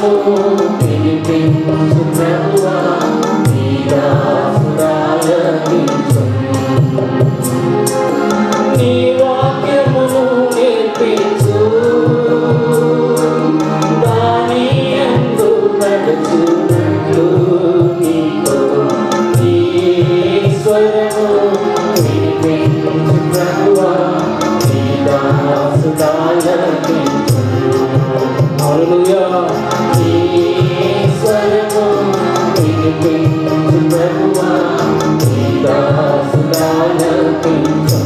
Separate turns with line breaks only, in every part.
స్వరము వినిపించు ప్రభువా నీ దాసురాలకించు నీ వాక్యమును నేర్పించు దాని యందు నడుచునట్లు నీతో నీ స్వరము వినిపించు ప్రభువా నీ దాసురాలకించు హల్లెలూయా నీ స్వరము వినిపించు ప్రభువా నీ దాసురాలకించు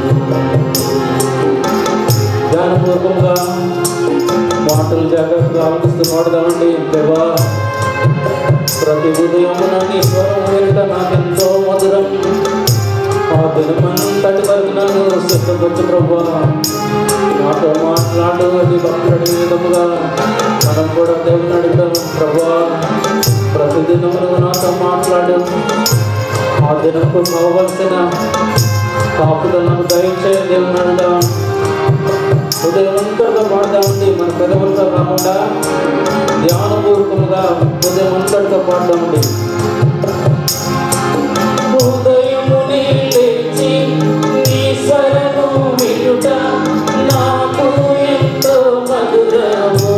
ధ్యానపూర్వకంగా మాటలు జాగ్రత్తగా ఆలోచిస్తూ పాడదామండి దేవా ప్రతి ఉదయమున నీ స్వరం వినట నాకెంతో మధురం ఆ దినమంతటి వరకు నన్ను సిద్ధపరచు ప్రభా నాతో మాట్లాడు అది భక్తుడి విధముగా మనం కూడా దేవుని అడుగుతాం ప్రభా ప్రతిదినము నువ్వు నాతో మాట్లాడు ఆ దినపు కావలసిన కాపులను నాకు దయచేయ దేవుని అడుగుతాం ఉదయమంతగా పాడదామండి మన పెదవులతో కాకుండా ధ్యానపూర్వకముగా ఉదయమంతటితో పాడదామండి ఉదయమునే లేచి నీ స్వరము వినుట నాకు ఎంతో మధురము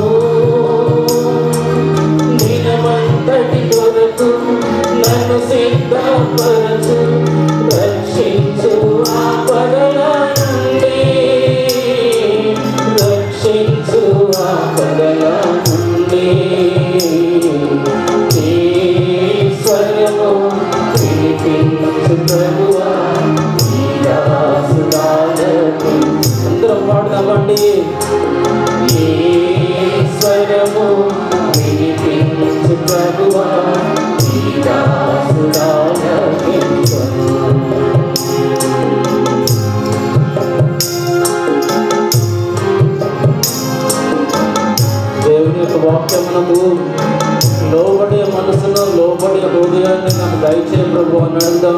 దినమంతటి కొరకు నన్ను సిద్ధపరచు రక్షించు ఆపదల నుండి రక్షించు ఆపదల నుండి నీ స్వరము వినిపించు ప్రభువా నీ దాసురాలకు అందరం పాడదామండి ఏ స్వరము వినిపించు ప్రభువా నీ దాసురాలకు దేవుని యొక్క వాక్యమునకు లోబడే మనసును లోబడే హృదయాన్ని నాకు దయచేయ ప్రభు అని అడుగుదాం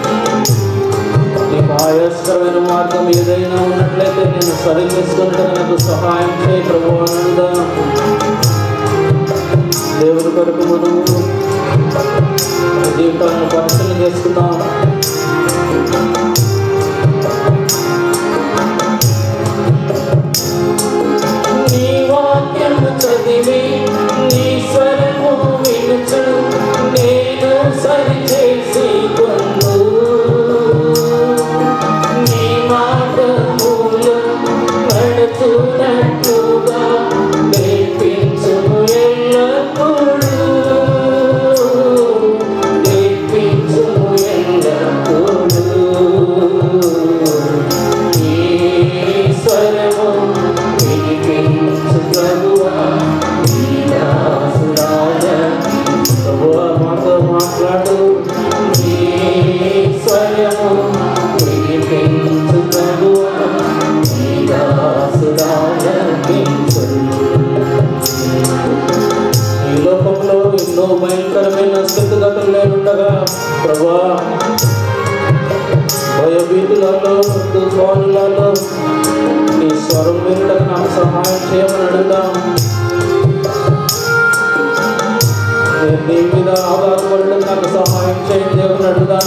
నీకు ఆయాస్కరమైన మార్గం ఏదైనా ఉన్నట్లయితే నేను సరి చేసుకుంటే నాకు సహాయం చేయ ప్రభు అని అడుగుదాం దేవుని కొరకు మనము జీవితాన్ని పరిశీలన చేసుకుందాం నీ వాక్యము చదివి నీ స్వరము వినుచు నేను సరి చేసి కొందు నీ మార్గములు నడుచునట్లుగా నేర్పించు ఎల్లప్పుడూ నేర్పించు ఎల్లప్పుడూ ఈశ్వరము వినిపించు ప్రభువా నీ దాసురాల ప్రభువా మాతో మాట్లాడు ఈశ్వరము వినిపించు ప్రభువా నీ దాసురాల ఈ లోకంలో ఎన్నో భయంకరమైన స్థితిగతులు నేనుండగా ప్రభా భయభీతులలో తుఫానులలో నీ స్వరం వినడానికి నాకు సహాయం చేయమని అడుగుదాం నేను నీ మీద ఆధారపడడం నాకు సహాయం చేయండి దేవుని అడుగుదాం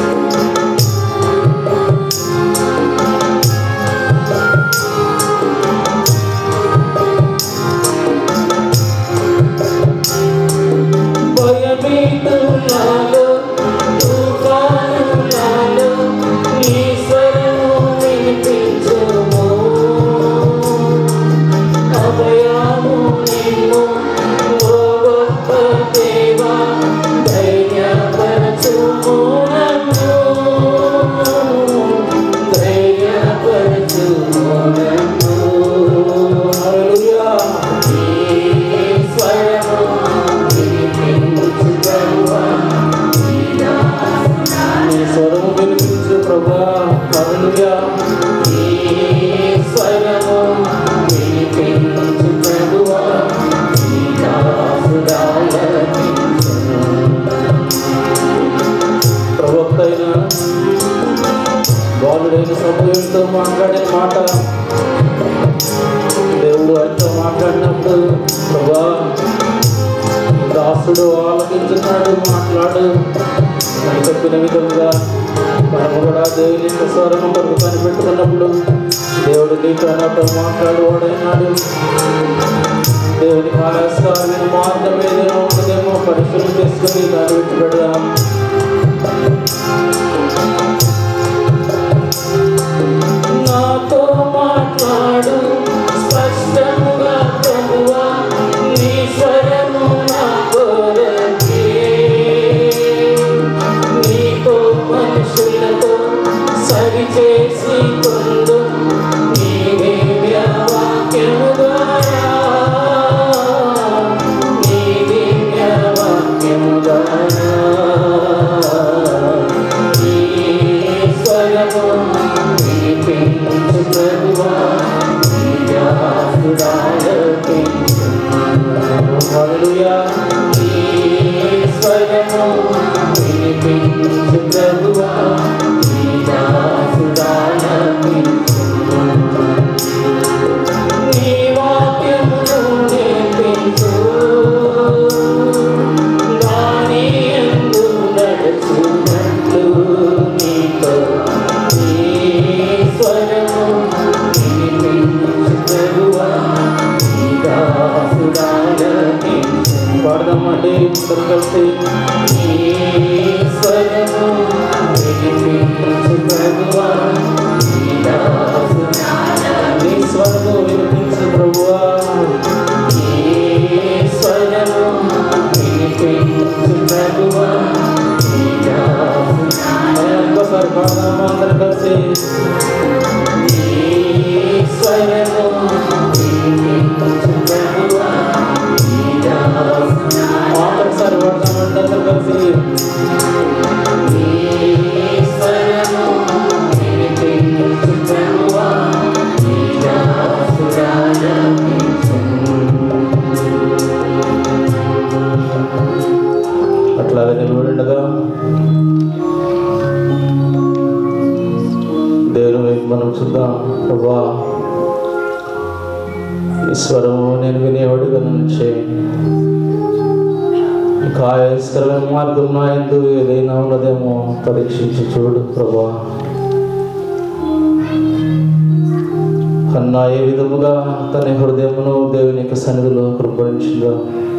భయభీతులలో తుఫానులలో నీ స్వరము వినిపించుము అభయము నిన్ను ఓ గొప్ప దేవా ధైర్యపరచుము నన్ను ధైర్యపరచుము నన్ను హల్లెలూయా ఈ స్వరము వినిపించు ప్రభువా నీ స్వరము వినిపించు ప్రభా హల్లెలూయా ఈ స్వరము వినిపించు ప్రభువా నీ దాసురాలకించును. ప్రవక్త అయిన బాలుడైన సమయంతో మాట్లాడిన మాట దేవుడు ఆయనతో మాట్లాడినప్పుడు ప్రభా దాసుడు ఆలకించున్నాడు మాట్లాడు అని చెప్పిన విధంగా మనము కూడా దేవుని యొక్క స్వరము కొరకు కనిపెట్టుకున్నప్పుడు దేవుడు నీతో నాతో మాట్లాడువాడైనాడు దేవుని ఆయాస్కరమైన మార్గం ఏదైనా ఉంటుందేమో పరిశీలన చేసుకుని దాన్ని విడిచిపెడదాం నాతో మాట్లాడు స్పష్టముగా ప్రభువా నీ స్వరము నా కొరకే నీతో మనుషులతో సరిచేసి కొందు నీ దివ్య వాక్యము ద్వారా నీ దివ్య వాక్యము ద్వారా నీ స్వరము వినిపించు ప్రభువా నీ దాసుడాలకించు. హల్లెలూయా. నీ స్వరము వినిపించు ప్రభువా నీ దాసుడాలకించు. నీ వాక్యమును నేర్పించు. దాని యందు నడుచున్నట్లు నీతో నీ స్వరము వినిపించు ప్రభువా నీ దాసుడాలకించు. పాడదామండి ఇద్దరు కలిసి నీ స్వరము వినిపించు ప్రభువా నీ దాసుడాలకించు. నీ స్వరము వినిపించు ప్రభువా నీ స్వరము వినిపించు ప్రభువా నీ దాసుడాలకించు. ఒక్కసారి పాడదామా అందరు కలిసి నీ స్వరము వినిపించు ప్రభువా నీ దాసుడాలకించు. ఆఖరిసారి పాడదామండి అందరు కలిసి నీ స్వరము వినిపించు ప్రభువా నీ దాసుడాలకించు. అట్లాగే నిలబడిండగా దేవుని వైపు మనం చూద్దాం ప్రభా ఈ స్వరము నేను వినేవాడిగా నన్ను చేయండి ఇంకా ఆయస్కరమైన మార్గం నా ఎందు ఏదైనా ఉన్నదేమో పరీక్షించి చూడు ప్రభా అన్నా ఏ విధముగా తన హృదయమును దేవుని యొక్క సన్నిధిలో కృపణించిందో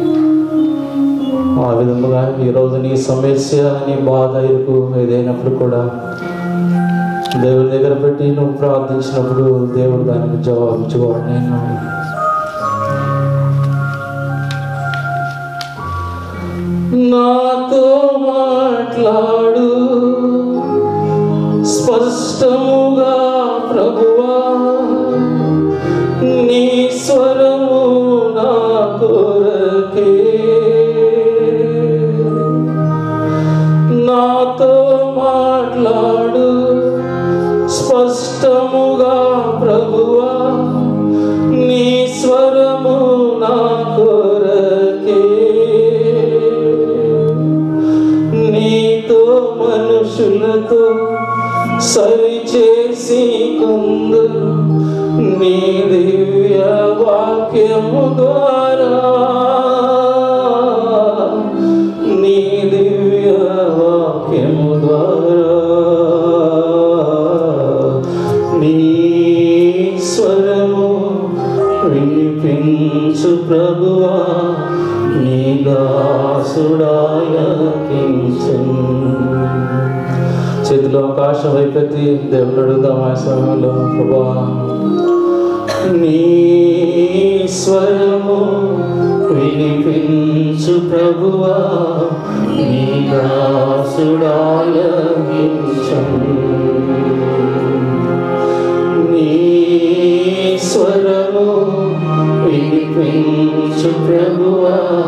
ఆ విధముగా ఈరోజు నీ సమస్య నీ బాధ ఇరుకు ఏదైనప్పుడు కూడా దేవుని దగ్గర పెట్టి నువ్వు ప్రార్థించినప్పుడు దేవుడు దానికి జవాబిచ్చేవాడు నేను నాతో మాట్లాడు స్పష్టముగా ప్రభువా నీ స్వరము నా కొరకే నాతో మాట్లాడు స్పష్టముగా ప్రభువా నీ స్వరము నా కొరకే నీతో మనుషులతో సరిచేసి కొందు నీ దివ్య వాక్యము ద్వారా నీ దివ్య వాక్యము ద్వారా నీ స్వరము వినిపించు ప్రభువా నీ దాసుడాలకించు చేతిలో అవకాశం వైపెత్తి దేవుడు అడుగుదాం ఆ సమయంలో ప్రభా నీ స్వరము వినిపించు ప్రభువా నీ దాసుడాలకించు నీ స్వరము వినిపించు ప్రభువా